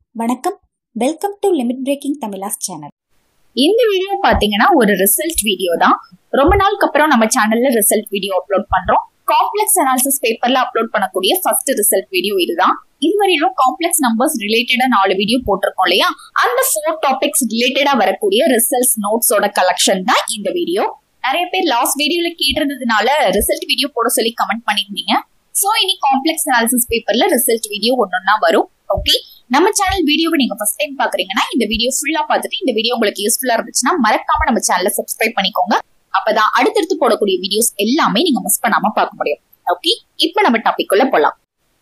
வணக்கம் welcome to limit breaking தமிழாஸ் channel இந்த வீடியோ பாத்தீங்கன்னா ஒரு ரிசல்ட் வீடியோ தான் ரொம்ப நாளுக்கு அப்புறம் நம்ம சேனல்ல ரிசல்ட் வீடியோ அப்லோட் பண்றோம் காம்ப்ளெக்ஸ் அனாலிசிஸ் பேப்பர்ல அப்லோட் பண்ணக்கூடிய ஃபர்ஸ்ட் ரிசல்ட் வீடியோ இதுதான் இதுவரையிலும் காம்ப்ளெக்ஸ் நம்பர்ஸ் ரிலேட்டடா நாலு வீடியோ போட்டிருக்கோம் இல்லையா அந்த ஃபோர் டாபிக்ஸ் ரிலேட்டடா வரக்கூடிய ரிசல்ட்ஸ் நோட்ஸோட கலெக்ஷன் தான் இந்த வீடியோ நிறைய பேர் லாஸ்ட் வீடியோல கேட்டிருந்ததுனால ரிசல்ட் வீடியோ போட சொல்லி கமெண்ட் பண்ணிருந்தீங்க சோ இனி காம்ப்ளெக்ஸ் அனாலிசிஸ் பேப்பர்ல ரிசல்ட் வீடியோ ஒன்னொன்னா வரும் ஓகே நம்ம சேனல் வீடியோவை நீங்க ஃபர்ஸ்ட் டைம் பாக்குறீங்கன்னா இந்த வீடியோ ஃபுல்லா பார்த்துட்டு இந்த வீடியோ உங்களுக்கு யூஸ்ஃபுல்லா இருந்துச்சுன்னா மறக்காம நம்ம சேனலை சப்ஸ்கிரைப் பண்ணிக்கோங்க அப்பதான் அடுத்தடுத்து போடக்கூடிய வீடியோஸ் எல்லாமே நீங்க மிஸ் பண்ணாம பார்க்க முடியும் ஓகே இப்போ நம்ம டாபிக் உள்ள போலாம்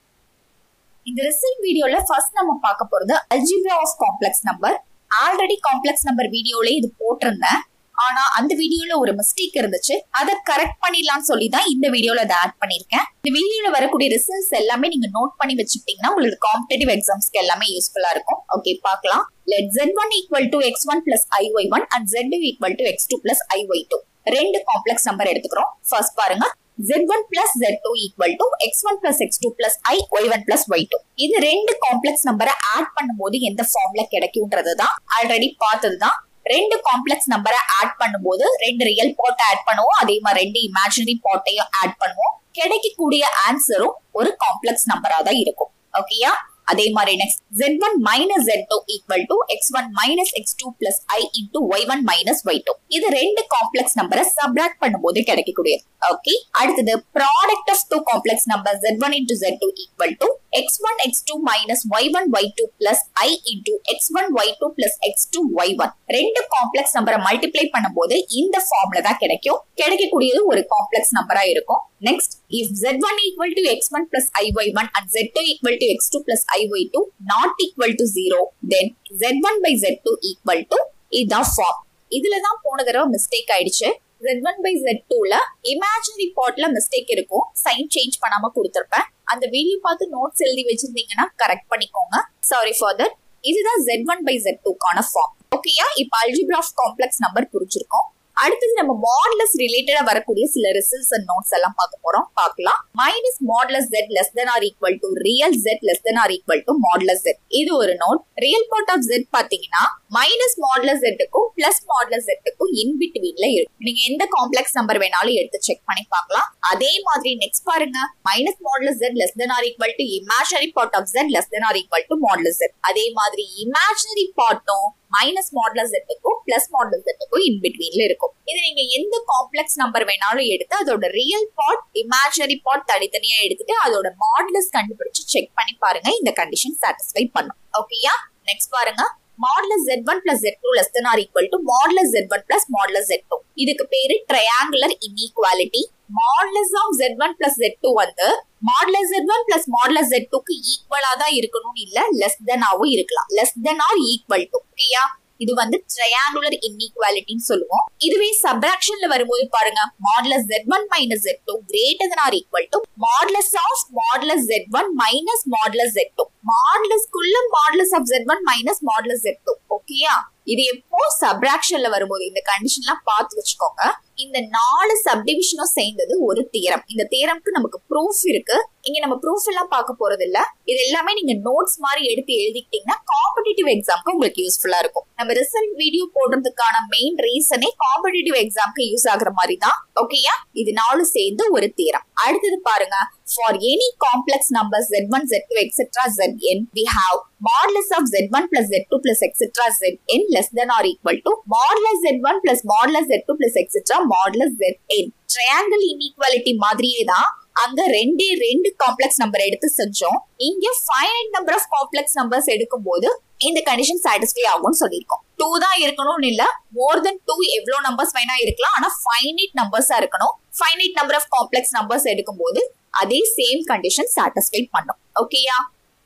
இந்த ரிசல்ட் வீடியோல ஃபர்ஸ்ட் நம்ம பார்க்க போறது algebra of complex number already complex number வீடியோல இது போட்டிருந்தேன் ஆனா அந்த வீடியோல ஒரு மிஸ்டேக் இருந்துச்சு அதை கரெக்ட் பண்ணிடலாம்னு சொல்லி தான் இந்த வீடியோல அதை ஆட் பண்ணிருக்கேன் இந்த வீடியோல வரக்கூடிய ரிசல்ட்ஸ் எல்லாமே நீங்க நோட் பண்ணி வச்சுக்கிட்டீங்கன்னா உங்களுக்கு காம்படேட்டிவ் எக்ஸாம்ஸ்க்கு எல்லாமே யூஸ்ஃபுல்லா இருக்கும் ஓகே பார்க்கலாம் let Z one equal to X one plus I Y one and Z equal to X two plus I Y two ரெண்டு காம்ப்ளெக்ஸ் நம்பர் எடுத்துக்கிறோம் ஃபர்ஸ்ட் பாருங்க z1 plus z2 equal to x1 plus x2 plus i y1 plus y2 இது ரெண்டு complex நம்பரை add பண்ணும்போது எந்த ஃபார்ம்ல கிடைக்கும்ன்றது தான் ஆல்ரெடி பார்த்தது தான் ரெண்டு காம்ப்ளெக்ஸ் நம்பரை ஆட் பண்ணும்போது ரெண்டு ரியல் பாட் ஆட் பண்ணுவோம் அதே மாதிரி ரெண்டு இமேஜினரி பாட்டையும் ஆட் பண்ணுவோம் கிடைக்கக்கூடிய ஆன்சரும் ஒரு காம்ப்ளெக்ஸ் நம்பரா தான் இருக்கும் ஓகேயா அதே மாதிரி next Z one minus Z two equal to X one minus X two plus I into Y one minus Y two இது ரெண்டு காம்ப்ளெக்ஸ் நம்பரை சப்ராக்ட் பண்ணும்போது கிடைக்கக்கூடியது ஓகே அடுத்தது product of two complex number Z one into Z two equal to X one X two minus Y one Y two plus I into X one Y two plus X two Y one ரெண்டு complex நம்பரை multiply பண்ணும்போது இந்த ஃபார்ம்ல தான் கிடைக்கும் கிடைக்கக்கூடியது ஒரு complex நம்பரா இருக்கும் next if Z one equal to X one plus I Y one and Z two equal to X two plus I Y two not equal to zero then Z one by Z two equal to இதுதான் form இதுலதான் போன தடவை mistake ஆயிடுச்சு Z one by Z டூல imaginary பார்ட்ல mistake இருக்கும் sign change பண்ணாம கொடுத்துருப்பேன் அந்த வீடியோ பார்த்து நோட்ஸ் எழுதி வச்சிருந்தீங்கன்னா கரெக்ட் பண்ணிக்கோங்க சாரி ஃபார் தட் இதுதான் ஜெட் ஒன் பை ஜெட் டூக்கான ஃபார்ம் ஓகேயா இப்ப அல்ஜிப்ரா ஆஃப் காம்ப்ளெக்ஸ் நம்பர் புரிஞ்சிருக்கோம் அடுத்தது நம்ம மாடலஸ் ரிலேட்டடா வரக்கூடிய சில ரிசல்ட்ஸ் அண்ட் நோட்ஸ் எல்லாம் பார்க்க போறோம் பார்க்கலாம் minus modulus Z less than or equal to real Z less than or equal to modulus Z இது ஒரு note real part of Z பாத்தீங்கன்னா மைனஸ் மாடலஸ் ஜெட்டுக்கும் பிளஸ் மாடலஸ் ஜெட்டுக்கும் இன் பிட்வீன்ல இருக்கு நீங்க எந்த காம்ப்ளெக்ஸ் நம்பர் வேணாலும் எடுத்து செக் பண்ணி பார்க்கலாம் அதே மாதிரி நெக்ஸ்ட் பாருங்க minus modulus Z less than or equal to imaginary part of Z less than or equal to modulus Z அதே மாதிரி இமேஜினரி பார்ட்டும் மைனஸ் மாடலஸ் செட்டுக்கும் பிளஸ் மாடலஸ் செட்டுக்கும் இன் பிட்வீன்ல இருக்கும் இது நீங்க எந்த காம்ப்ளெக்ஸ் நம்பர் வேணாலும் எடுத்து அதோட ரியல் பார்ட் இமேஜினரி பார்ட் தனித்தனியா எடுத்துட்டு அதோட மாடலஸ் கண்டுபிடிச்சு செக் பண்ணி பாருங்க இந்த கண்டிஷன் சாட்டிஸ்ஃபை பண்ணும் ஓகேயா நெக்ஸ்ட் பாருங்க modulus Z one plus Z two less than or equal to modulus Z one plus modulus Z two இதுக்கு பேரு triangular inequality modulus of Z one plus Z two வந்து modulus Z one plus modulus Z டூக்கு ஈக்குவலா தான் இருக்கணும்னு இல்ல less தெனாவும் இருக்கலாம் less than or equal to ஓகேயா இது வந்து ட்ரையாங்குலர் இன்இக்வாலிட்டின்னு சொல்லுவோம் இதுவே சப்ராக்ஷன்ல வரும்போது பாருங்க modulus Z one minus Z two greater than or equal to modulus of modulus Z one minus modulus Z two மாடலஸ்க்குள்ள modulus of Z one minus modulus Z two ஓகேயா இது எப்போ சப்ராக்ஷன்ல வரும்போது இந்த கண்டிஷன்லாம் பார்த்து வச்சுக்கோங்க இந்த நாலு சப்டிவிஷனும் சேர்ந்தது ஒரு தியரம் இந்த தியரம்க்கு நமக்கு ப்ரூஃப் இருக்கு இங்க நம்ம ப்ரூஃப் எல்லாம் பார்க்க போறது இல்ல இது எல்லாமே நீங்க நோட்ஸ் மாதிரி எடுத்து எழுதிக்கிட்டீங்கன்னா காம்படிட்டிவ் எக்ஸாம்க்கு உங்களுக்கு யூஸ்ஃபுல்லா இருக்கும் நம்ம ரிசல்ட் வீடியோ போடுறதுக்கான மெயின் ரீசனே காம்படிட்டிவ் எக்ஸாம்க்கு யூஸ் ஆகுற மாதிரி தான் ஓகேயா இது நாலு சேர்ந்து ஒரு தியரம் அடுத்தது பாருங்க for any complex number Z one Z two etcetera Z N we have modulus of z1 plus z2 plus etc zn less than or equal to modulus z1 plus modulus z2 plus etc modulus zn triangle inequality மாதிரியே தான் அங்க ரெண்டே ரெண்டு complex number எடுத்து செஞ்சோம் இங்க finite number of complex numbers எடுக்கும் போது இந்த கண்டிஷன் சாட்டிஸ்ஃபை ஆகும்னு சொல்லியிருக்கோம் டூ தான் இருக்கணும்னு இல்ல மோர் தென் டூ எவ்வளவு நம்பர்ஸ் வேணா இருக்கலாம் ஆனா ஃபைனைட் நம்பர்ஸா இருக்கணும் finite number of complex numbers எடுக்கும் போது அதே சேம் கண்டிஷன் சாட்டிஸ்ஃபை பண்ணும் ஓகேயா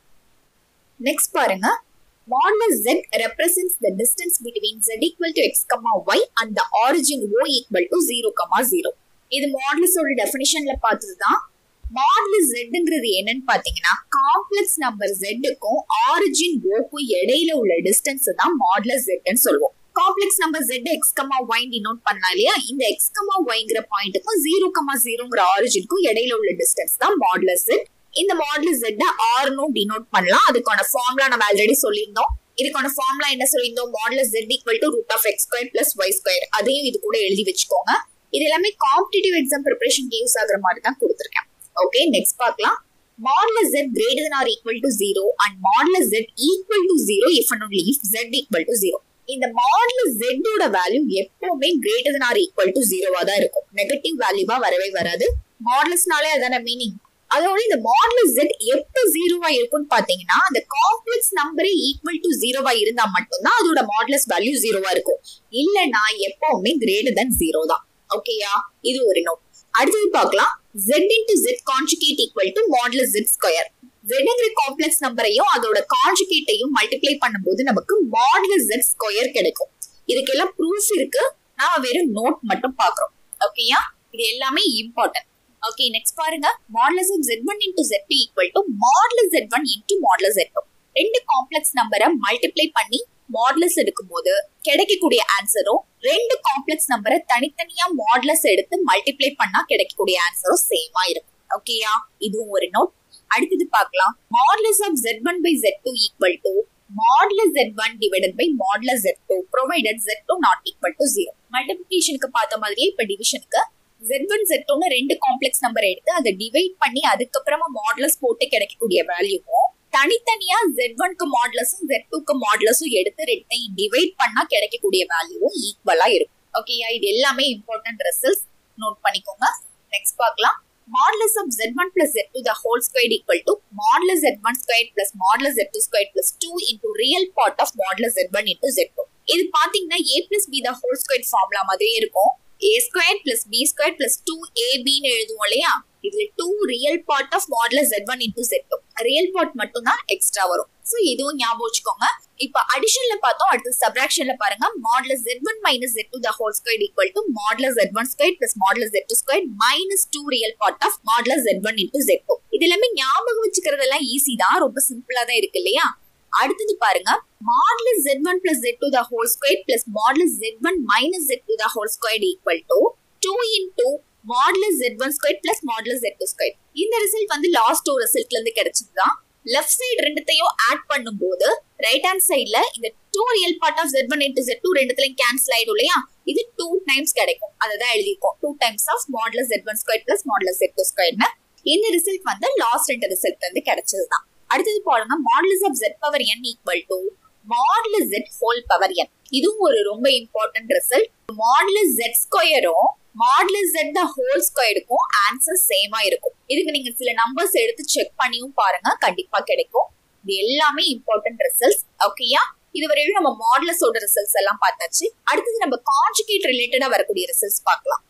நெக்ஸ்ட் பாருங்க modulus z represents the distance between z equal to x comma y and the origin o equal to 0 comma 0 இது மாடலஸோட டெஃபினிஷன்ல பார்த்ததுதான் மாடலஸ் ஜெட்ங்கிறது என்னன்னு பாத்தீங்கன்னா காம்ப்ளெக்ஸ் நம்பர் ஜெட்டுக்கும் ஆரிஜின் ஓக்கும் இடையில உள்ள டிஸ்டன்ஸ் தான் மாடலஸ் ஜெட்னு சொல்லுவோம் complex number Z X comma Y denote பண்ணலாம் இல்லையா இந்த எக்ஸ் கமா ஒய்ங்கிற பாயிண்ட்டுக்கும் ஜீரோ கமா ஜீரோங்கிற ஆரிஜினுக்கும் இடையில உள்ள டிஸ்டன்ஸ் தான் மாடலஸ் ஜெட் இந்த மாடல் ஜெட் ஆர்னும் டினோட் பண்ணலாம் அதுக்கான ஃபார்முலா நம்ம ஆல்ரெடி சொல்லியிருந்தோம் இதுக்கான ஃபார்முலா என்ன சொல்லியிருந்தோம் modulus Z equal to root of X square plus Y square அதையும் இது கூட எழுதி வச்சுக்கோங்க இது எல்லாமே காம்படிட்டிவ் எக்ஸாம் ப்ரிப்பரேஷன் யூஸ் ஆகுற மாதிரி தான் கொடுத்துருக்கேன் ஓகே நெக்ஸ்ட் பார்க்கலாம் modulus Z greater than or equal to zero and modulus Z equal to zero if and only if Z equal to zero இந்த மாடல் ஜெட்டோட வேல்யூ எப்பவுமே greater than or equal to ஜீரோவா தான் இருக்கும் negative வேல்யூவா வரவே வராது மாடல்ஸ்னாலே அதான மீனிங் அதோட இந்த மாடல் ஜெட் எப்ப ஜீரோவா இருக்கும்னு பாத்தீங்கன்னா அந்த காம்ப்ளெக்ஸ் நம்பரே ஈக்குவல் டு ஜீரோவா இருந்தா மட்டும்தான் அதோட மாடலஸ் வேல்யூ ஜீரோவா இருக்கும் இல்லனா எப்பவுமே கிரேட்டர் than ஜீரோ தான் ஓகேயா இது ஒரு நோட் அடுத்தது பார்க்கலாம் z into z conjugate equal to modulus z square zங்கிற காம்ப்ளெக்ஸ் நம்பரையும் அதோட கான்ஜுகேட்டையும் மல்டிப்ளை பண்ணும்போது நமக்கு மாடுலஸ் z ஸ்கொயர் கிடைக்கும் இதுக்கெல்லாம் ப்ரூஃப் இருக்கு நாம வெறும் நோட் மட்டும் பாக்குறோம் ஓகேயா இது எல்லாமே இம்பார்ட்டன்ட் ஓகே நெக்ஸ்ட் பாருங்க modulus of z1 into z2 equal to modulus z1 into modulus z2 ரெண்டு காம்ப்ளெக்ஸ் நம்பரை மல்டிப்ளை பண்ணி மாடுலஸ் எடுக்கும்போது கிடைக்கக்கூடிய ஆன்சரும் ரெண்டு காம்ப்ளெக்ஸ் நம்பரை தனித்தனியா மாடுலஸ் எடுத்து மல்டிப்ளை பண்ணா கிடைக்கக்கூடிய ஆன்சரும் சேமா இருக்கும் ஓகேயா இதுவும் ஒரு நோட் அடுத்தது பார்க்கலாம் modulus of Z one by Z two equal to modulus Z one divided by modulus Z two provided Z two not equal to zero மல்டிபிகேஷனுக்கு பார்த்த மாதிரியே இப்ப டிவிஷனுக்கு ஜெட் ஒன் ஜெட் டூன்னு ரெண்டு காம்ப்ளெக்ஸ் நம்பர் எடுத்து அதை டிவைட் பண்ணி அதுக்கப்புறமா மாடுலஸ் போட்டு கிடைக்கக்கூடிய வேல்யூவும் தனித்தனியா ஜெட் ஒன்க்கு மாடலஸும் ஜெட் டூக்கு மாடலஸும் எடுத்து ரெண்டையும் டிவைட் பண்ணா கிடைக்கக்கூடிய வேல்யூவும் ஈக்குவலா இருக்கும் ஓகேயா இது எல்லாமே இம்பார்ட்டன்ட் ரிசல்ட்ஸ் நோட் பண்ணிக்கோங்க நெக்ஸ்ட் பார்க்கலாம் modulus of Z one plus Z two the whole square equal to modulus Z one square plus modulus Z two square plus two into real part of modulus Z one into Z two இது பாத்தீங்கன்னா A plus B the whole square formula மாதிரியே இருக்கும் A square plus B square plus two A பின்னு எழுதுவோம் இல்லையா இதுல two real part of modulus Z one into Z two real part மட்டும் தான் எக்ஸ்ட்ரா வரும் சோ இதுவும் ஞாபகம் வச்சுக்கோங்க இப்ப அடிஷன்ல பார்த்தோம் அடுத்து சப்ராக்ஷன்ல பாருங்க modulus Z one minus Z two the whole square equal to modulus Z one square plus modulus Z two square minus two real part of modulus Z one into Z two இது எல்லாமே ஞாபகம் வச்சுக்கிறதெல்லாம் easy தான் ரொம்ப சிம்பிளா தான் இருக்கு இல்லையா அடுத்தது பாருங்க modulus Z one plus Z two the whole square plus modulus Z one minus Z two the whole square equal to two into modulus Z one square plus modulus Z two square இந்த result வந்து last two ரிசல்ட்ல இருந்து கிடைச்சதுதான் left side ரெண்டுத்தையும் add பண்ணும்போது right hand சைட்ல இந்த two real part of Z one into Z two ரெண்டுத்துலயும் கேன்சல் ஆயிடும் இல்லையா இது டூ டைம்ஸ் கிடைக்கும் அதை தான் எழுதியிருக்கோம் two times of modulus Z one square plus modulus Z two ஸ்கொயர்னு இந்த ரிசல்ட் வந்து லாஸ்ட் ரெண்டு ரிசல்ட்ல இருந்து கிடைச்சதுதான் அடுத்தது பாருங்க modulus of Z power N equal to modulus Z whole power N இதுவும் ஒரு ரொம்ப இம்பார்ட்டன்ட் ரிசல்ட் மாடலஸ் ஜெட் ஸ்கொயரும் மாடலஸ் ஜெட் த ஹோல் ஸ்கொயருக்கும் ஆன்சர் சேமா இருக்கும் இதுக்கு நீங்க சில நம்பர்ஸ் எடுத்து செக் பண்ணியும் பாருங்க கண்டிப்பா கிடைக்கும் இது எல்லாமே இம்பார்ட்டன்ட் ரிசல்ட்ஸ் ஓகேயா இதுவரையும் நம்ம மாடலஸோட ரிசல்ட்ஸ் எல்லாம் பார்த்தாச்சு அடுத்தது நம்ம கான்ஜுகேட் ரிலேட்டடா வரக்கூடிய ரிசல்ட்ஸ் பார்க்கலாம்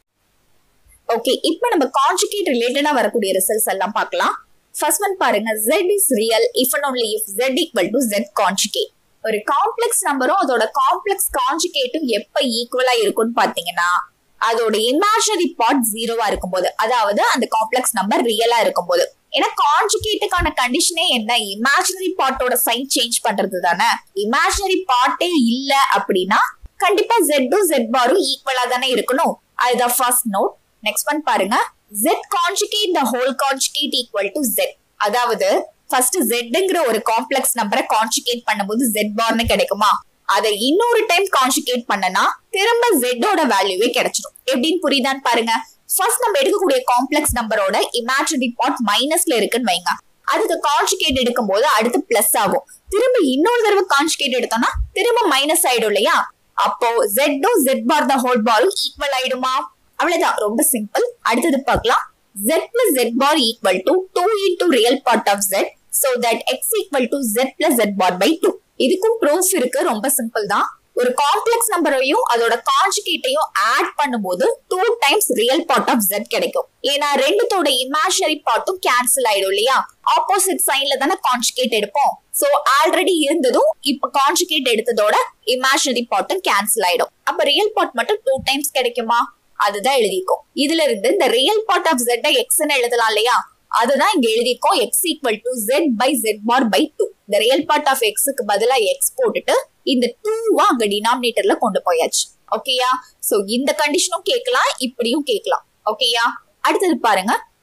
ஓகே இப்போ நம்ம கான்ஜுகேட் ரிலேட்டடா வரக்கூடிய ரிசல்ட்ஸ் எல்லாம் பார்க்கலாம் ஃபர்ஸ்ட் ஒன் பாருங்க z is real if and only if z equal to z conjugate ஒரு காம்ப்ளெக்ஸ் நம்பரும் அதோட காம்ப்ளெக்ஸ் கான்ஜுகேட்டும் எப்ப ஈக்குவலா இருக்கும்னு பாத்தீங்கன்னா அதோட இமேஜினரி பார்ட் ஜீரோவா இருக்கும்போது அதாவது அந்த காம்ப்ளெக்ஸ் நம்பர் ரியலா இருக்கும்போது ஏன்னா கான்ஜுகேட்டுக்கான கண்டிஷனே என்ன இமேஜினரி பார்ட்டோட சைன் சேஞ்ச் பண்றது தானே இமேஜினரி பார்ட்டே இல்ல அப்படின்னா கண்டிப்பா ஜெட்டும் ஜெட் பாரும் ஈக்குவலா தானே இருக்கணும் அதுதான் ஃபர்ஸ்ட் நோட் நெக்ஸ்ட் ஒன் பாருங்க Z conjugate the whole conjugate equal to Z அதாவது ஃபர்ஸ்ட் ஜெட்ங்கிற ஒரு காம்ப்ளெக்ஸ் நம்பரை கான்ஜுகேட் பண்ணும்போது ஜெட் பார்னு கிடைக்குமா அதை இன்னொரு டைம் கான்ஜுகேட் பண்ணனா திரும்ப ஜெட்டோட வேல்யூவே கிடைச்சிடும் எப்படின்னு புரியுதான்னு பாருங்க ஃபர்ஸ்ட் நம்ம எடுக்கக்கூடிய காம்ப்ளெக்ஸ் நம்பரோட இமேஜினரி பார்ட் மைனஸ்ல இருக்குன்னு வைங்க அதுக்கு கான்ஜுகேட் எடுக்கும்போது அடுத்து பிளஸ் ஆகும் திரும்ப இன்னொரு தடவை கான்ஜுகேட் எடுத்தோம்னா திரும்ப மைனஸ் ஆயிடும் இல்லையா அப்போ ஜெட்டும் ஜெட் பார் த ஹோல் பாரும் ஈக்குவல் ஆயிடுமா அவ்வளவுதான் ரொம்ப சிம்பிள் அடுத்தது பார்க்கலாம் z plus z bar equal to 2 into real part of z so that x equal to z plus z bar by 2 இதுக்கும் ப்ரூஃப் இருக்கு ரொம்ப சிம்பிள் தான் ஒரு காம்ப்ளெக்ஸ் நம்பரையும் அதோட கான்ஜுகேட்டையும் ஆட் பண்ணும்போது two times real part of z கிடைக்கும் ஏன்னா ரெண்டுத்தோட இமேஜினரி பார்ட்டும் கேன்சல் ஆயிடும் இல்லையா ஆப்போசிட் சைன்ல தானே கான்ஜுகேட் எடுப்போம் சோ ஆல்ரெடி இருந்ததும் இப்ப கான்ஜுகேட் எடுத்ததோட இமேஜினரி பார்ட்டும் கேன்சல் ஆயிடும் அப்ப ரியல் பார்ட் மட்டும் டூ டைம்ஸ் கிடைக்குமா அதுதான் எழுதியிருக்கோம் இதுல இருந்து இந்த ரியல் பார்ட் ஆஃப் ஜெட் எக்ஸ்ன்னு எழுதலாம் இல்லையா அதுதான் இங்க எழுதியிருக்கோம் X equal to Z by Z bar by two இந்த ரியல் பார்ட் ஆஃப் எக்ஸுக்கு பதிலா எக்ஸ் போட்டுட்டு இந்த டூவா அங்க டினாமினேட்டர்ல கொண்டு போயாச்சு ஓகேயா சோ இந்த கண்டிஷனும் கேட்கலாம் இப்படியும் கேட்கலாம் ஓகேயா அடுத்தது பாருங்க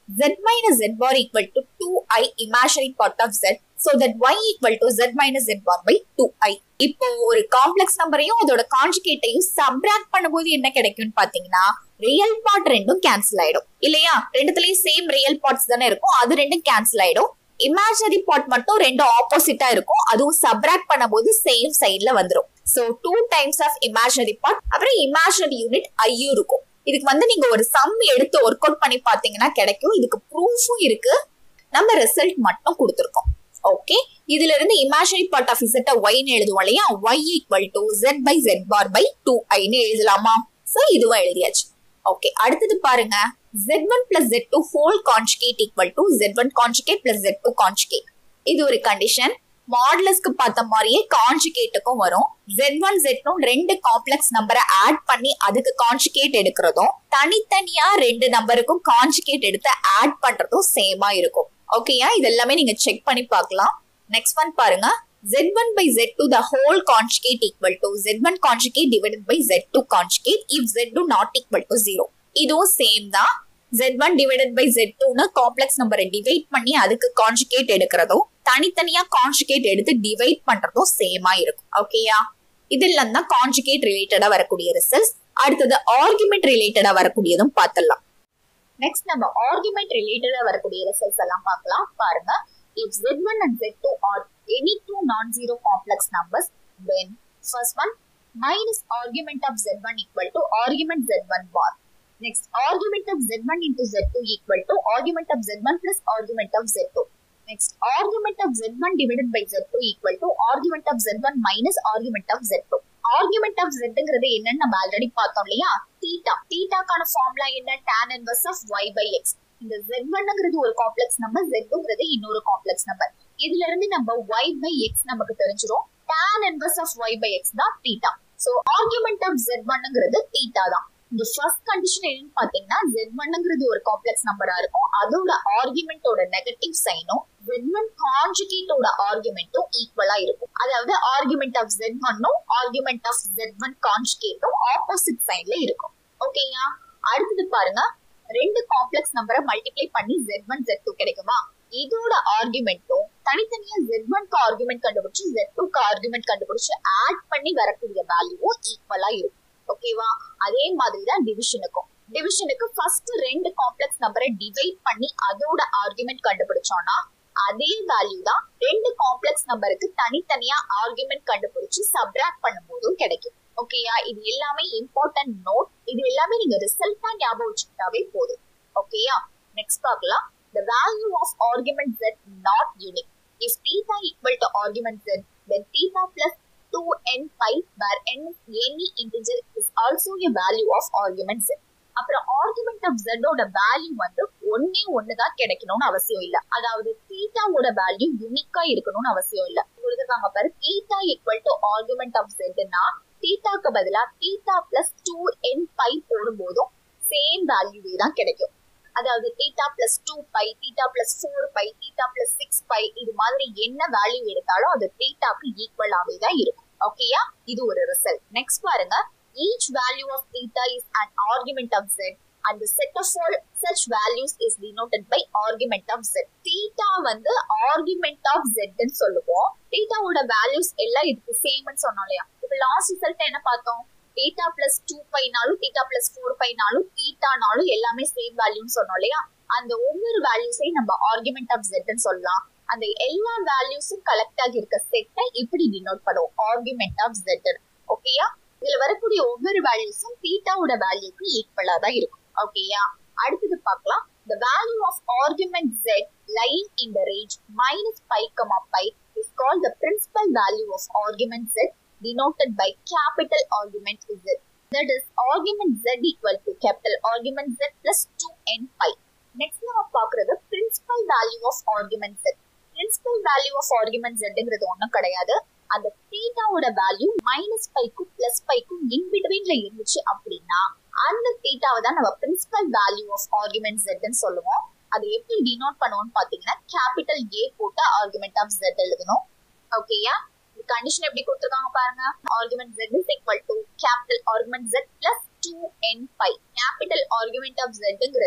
z minus z bar equal to 2i imaginary part of z so that y equal to z minus z bar by 2i இப்போ ஒரு காம்ப்ளெக்ஸ் நம்பரையும் அதோட கான்ஜுகேட்டையும் சப்ராக்ட் பண்ணும்போது என்ன கிடைக்கும்னு பாத்தீங்கன்னா ரியல் பார்ட் ரெண்டும் கேன்சல் ஆயிடும் இல்லையா ரெண்டுத்துலயும் சேம் ரியல் பார்ட்ஸ் தானே இருக்கும் அது ரெண்டும் கேன்சல் ஆயிடும் இமேஜினரி பார்ட் மட்டும் ரெண்டும் ஆப்போசிட்டா இருக்கும் அதுவும் சப்ராக்ட் பண்ணும்போது சேம் சைட்ல வந்துரும் so two times of imaginary part அப்புறம் இமேஜினரி யூனிட் ஐயும் இருக்கும் இதுக்கு வந்து நீங்க ஒரு சம் எடுத்து ஒர்க் அவுட் பண்ணி பாத்தீங்கன்னா கிடைக்கும் இதுக்கு ப்ரூஃபும் இருக்கு நம்ம ரிசல்ட் மட்டும் கொடுத்துருக்கோம் ஓகே இதுல இருந்து இமேஜினரி பார்ட் ஆஃப் இசட்ட ஒய்னு எழுதுவோம் இல்லையா Y equal to Z by Z bar by two ஐன்னு எழுதலாமா சோ இதுவும் எழுதியாச்சு ஓகே அடுத்தது பாருங்க z1 plus z2 whole conjugate equal to z1 conjugate plus z2 conjugate இது ஒரு கண்டிஷன் மாடலஸ்க்கு பார்த்த மாதிரியே கான்ஜுகேட்டுக்கும் வரும் z1 z2 ரெண்டு காம்ப்ளெக்ஸ் நம்பரை ஆட் பண்ணி அதுக்கு கான்ஜுகேட் எடுக்கிறதும் தனித்தனியா ரெண்டு நம்பருக்கும் கான்ஜுகேட் எடுத்து ஆட் பண்றதும் சேமா இருக்கும் ஓகேயா இது எல்லாமே நீங்க செக் பண்ணி பார்க்கலாம் நெக்ஸ்ட் ஒன் பாருங்க z1 by z2 the whole conjugate equal to z1 conjugate divided by z2 conjugate if z2 not equal to 0 இதுவும் சேம் தான் z1 divided by z2னு காம்ப்ளெக்ஸ் நம்பரை டிவைட் பண்ணி அதுக்கு கான்ஜுகேட் எடுக்கிறதும் தனித்தனியா கான்ஜுகேட் எடுத்து டிவைட் பண்றதும் சேமா இருக்கும் ஓகேயா இதெல்லாம் தான் கான்ஜுகேட் ரிலேட்டடா வரக்கூடிய ரிசல்ட்ஸ் அடுத்தது ஆர்குமெண்ட் ரிலேட்டடா வரக்கூடியதும் பார்த்துடலாம் நெக்ஸ்ட் நம்ம ஆர்குமெண்ட் ரிலேட்டடா வரக்கூடிய ரிசல்ட்ஸ் எல்லாம் பார்க்கலாம் பாருங்க if z1 and z2 are any two non-zero complex numbers then first one minus argument of z1 equal to argument z1 bar next argument of z1 into z2 equal to argument of z1 plus argument of z2 next argument of z1 divided by z2 equal to argument of z1 minus argument of z2 argument of ஜெட்ங்கிறது என்னன்னு நம்ம already பார்த்தோம் இல்லையா theta தீட்டாக்கான formula என்ன tan inverse of y by x இந்த z ஒன்னுங்கிறது ஒரு காம்ப்ளெக்ஸ் நம்பர் zங்கிறது இன்னொரு காம்ப்ளெக்ஸ் நம்பர் இதுல இருந்து நம்ம y by x நமக்கு தெரிஞ்சிரும் tan inverse of y by x தான் theta so argument of z ஒன்னுங்கிறது தீட்டா தான் இந்த ஃபர்ஸ்ட் கண்டிஷன் என்னன்னு பாத்தீங்கன்னா z ஒன்னுங்கிறது ஒரு காம்ப்ளெக்ஸ் நம்பரா இருக்கும் அதோட ஆர்குமெண்டோட நெகட்டிவ் சைனும் z ஒன் கான்ஜுகேட்டோட ஆர்குமெண்ட்டும் ஈக்குவலா இருக்கும் அதாவது ஆர்குமெண்ட் ஆஃப் z ஒன்னும் ஆர்குமெண்ட் ஆஃப் z ஒன் கான்ஜுகேட்டும் ஆப்போசிட் சைன்ல இருக்கும் ஓகேயா அடுத்தது பாருங்க ரெண்டு காம்ப்ளெக்ஸ் நம்பரை மல்டிப்ளை பண்ணி z1 z2 கிடைக்குமா இதோட ஆர்குமெண்ட்டும் தனித்தனியா z1 க்கு ஆர்குமெண்ட் கண்டுபிடிச்சு z2 க்கு ஆர்குமெண்ட் கண்டுபிடிச்சு ஆட் பண்ணி வரக்கூடிய வேல்யூவும் ஈக்குவலா இருக்கும் ஓகேவா அதே மாதிரி தான் டிவிஷனுக்கும் டிவிஷனுக்கு ஃபர்ஸ்ட் ரெண்டு காம்ப்ளெக்ஸ் நம்பரை டிவைட் பண்ணி அதோட ஆர்குமெண்ட் கண்டுபிடிச்சோம்னா அதே வேல்யூ தான் ரெண்டு காம்ப்ளெக்ஸ் நம்பருக்கு தனித்தனியா ஆர்குமெண்ட் கண்டுபிடிச்சு சப்ராக்ட் பண்ணும்போதும் கிடைக்கும் ஓகேயா இது எல்லாமே இம்பார்ட்டன்ட் நோட் இது எல்லாமே நீங்க ரிசல்ட்டா ஞாபகம் வச்சுக்கிட்டாவே போதும் ஓகேயா நெக்ஸ்ட் பார்க்கலாம் the value of argument z not unique if theta equal to argument z then theta plus 2n pi where n is any integer is also a value of argument z அப்புறம் argument of ஜெட்டோட value வந்து ஒன்னே ஒண்ணுதான் கிடைக்கணும்னு அவசியம் இல்ல அதாவது தீட்டாவோட value யூனிக்கா இருக்கணும்னு அவசியம் இல்ல கொடுத்துருக்காங்க பாரு theta equal to argument of ஜெட்னா தீட்டாக்கு பதிலா தீட்டா பிளஸ் டூ என் பை போடும்போதும் சேம் வேல்யூவே தான் கிடைக்கும் அதாவது theta plus two pi theta plus four pi theta plus six pi இது மாதிரி என்ன வேல்யூ எடுத்தாலும் அது தீட்டாக்கு ஈக்குவலாவே தான் இருக்கும் ஓகேயா இது ஒரு ரிசல்ட் நெக்ஸ்ட் பாருங்க each value of theta is an argument of Z and the set of all such values is denoted by argument of z theta வந்து argument of z ன்னு சொல்லுவோம் தீட்டாவோட வேல்யூஸ் எல்லாம் இதுக்கு சேம்னு சொன்னோம் இல்லையா இப்ப லாஸ்ட் ரிசல்ட் என்ன பார்த்தோம் தீட்டா பிளஸ் டூ பைனாலும் தீட்டா பிளஸ் ஃபோர் பைனாலும் தீட்டானாலும் எல்லாமே சேம் வேல்யூன்னு சொன்னோம் இல்லையா அந்த ஒவ்வொரு வேல்யூஸையும் நம்ம ஆர்குமெண்ட் ஆஃப் ஜெட்னு சொல்லலாம் அந்த எல்லா வேல்யூஸும் கலெக்ட் ஆகி இருக்க செட்டை இப்படி டினோட் பண்ணுவோம் ஆர்குமெண்ட் ஆஃப் ஜெட் ஓகேயா இதுல வரக்கூடிய ஒவ்வொரு வேல்யூஸும் தீட்டாவோட வேல்யூக்கு ஈக்குவலா தான் இருக்கும் ஓகேயா அடுத்தது பார்க்கலாம் the value of argument z lying in the range minus pi comma pi is called the principal value of argument z denoted by capital argument z that is argument z equal to capital argument z plus 2n pi next நம்ம பார்க்கிறது principal value of argument z principal value of argument zங்கிறது ஒண்ணும் கிடையாது அந்த தீட்டாவோட value minus பைக்கும் plus பைக்கும் in பிட்வீன்ல இருந்துச்சு அப்படின்னா அந்த தீட்டாவை தான் நம்ம பிரின்சிபல் வேல்யூ ஆஃப் ஆர்குமெண்ட் ஜெட்னு சொல்லுவோம் அதை எப்படி டினோட் பண்ணுவோம்னு பாத்தீங்கன்னா கேபிட்டல் ஏ போட்டு ஆர்குமெண்ட் ஆஃப் ஜெட் எழுதணும் ஓகேயா கண்டிஷன் எப்படி கொடுத்துருக்காங்க பாருங்க argument z is equal to capital argument z plus two N pi capital argument of ஜெட்ங்கிறது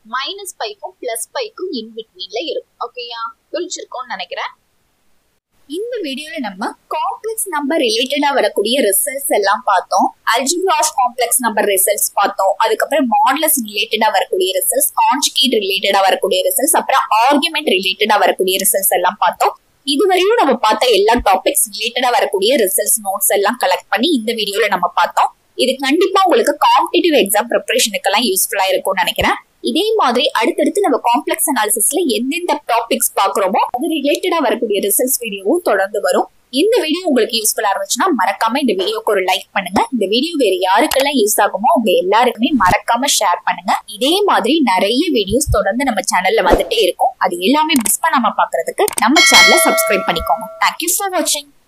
மைனஸ் பைக்கும் பிளஸ் பைக்கும் இன் பிட்வீன்ல இருக்கும் ஓகேயா புரிஞ்சிருக்கோம்னு நினைக்கிறேன் இந்த வீடியோல நம்ம காம்ப்ளெக்ஸ் நம்பர் ரிலேட்டடா வரக்கூடிய ரிசல்ட்ஸ் எல்லாம் பார்த்தோம் algebra of complex number results பார்த்தோம் அதுக்கப்புறம் மாடலஸ் ரிலேட்டடா வரக்கூடிய ரிசல்ட்ஸ் கான்ஜுகேட் ரிலேட்டடா வரக்கூடிய ரிசல்ட்ஸ் அப்புறம் ஆர்குமெண்ட் ரிலேட்டடா வரக்கூடிய ரிசல்ட்ஸ் எல்லாம் பார்த்தோம் இதுவரையும் நம்ம பார்த்த எல்லா டாபிக்ஸ் ரிலேட்டடா வரக்கூடிய ரிசல்ட்ஸ் நோட்ஸ் எல்லாம் கலெக்ட் பண்ணி இந்த வீடியோல நம்ம பார்த்தோம் இது கண்டிப்பா உங்களுக்கு காம்படிட்டிவ் எக்ஸாம் ப்ரிப்பரேஷனுக்கெல்லாம் யூஸ்ஃபுல்லா இருக்கும்னு நினைக்கிறேன் இதே மாதிரி அடுத்தடுத்து நம்ம காம்ப்ளெக்ஸ் அனாலிசிஸ்ல எந்தெந்த டாபிக்ஸ் பாக்குறோமோ அது ரிலேட்டடா வரக்கூடிய ரிசல்ட்ஸ் வீடியோவும் தொடர்ந்து வரும் இந்த வீடியோ உங்களுக்கு யூஸ்ஃபுல்லா இருந்துச்சுன்னா மறக்காம இந்த வீடியோக்கு ஒரு லைக் பண்ணுங்க இந்த வீடியோ வேற யாருக்கெல்லாம் யூஸ் ஆகுமோ உங்க எல்லாருக்குமே மறக்காம ஷேர் பண்ணுங்க இதே மாதிரி நிறைய வீடியோஸ் தொடர்ந்து நம்ம சேனல்ல வந்துட்டே இருக்கும் அது எல்லாமே மிஸ் பண்ணாம பாக்குறதுக்கு நம்ம சேனலை சப்ஸ்கிரைப் பண்ணிக்கோங்க தேங்க்யூ ஃபார் வாட்சிங்